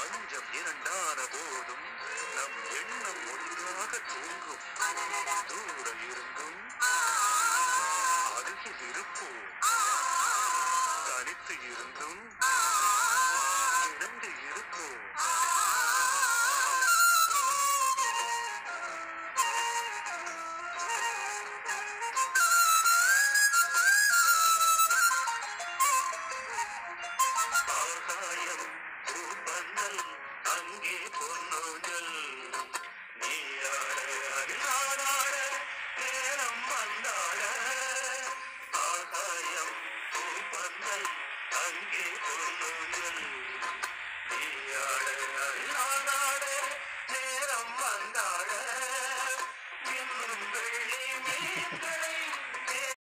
மஞ்சம் இரண்டான போதும் நம் எண்ணம் ஒன்றாக தூங்கும் தூர இருந்தும் அருகில் இருப்போம் தனித்து இருந்தும் இணைந்து இருப்போம் ஆகாயம் பூப்பந்தல் அங்கே பொன்னோஞ்சல் நீயாட அகிலாடாட நேரம் வந்தாட ஆகாயம் பூப்பந்தல் அங்கே பொன்னோஞ்சல்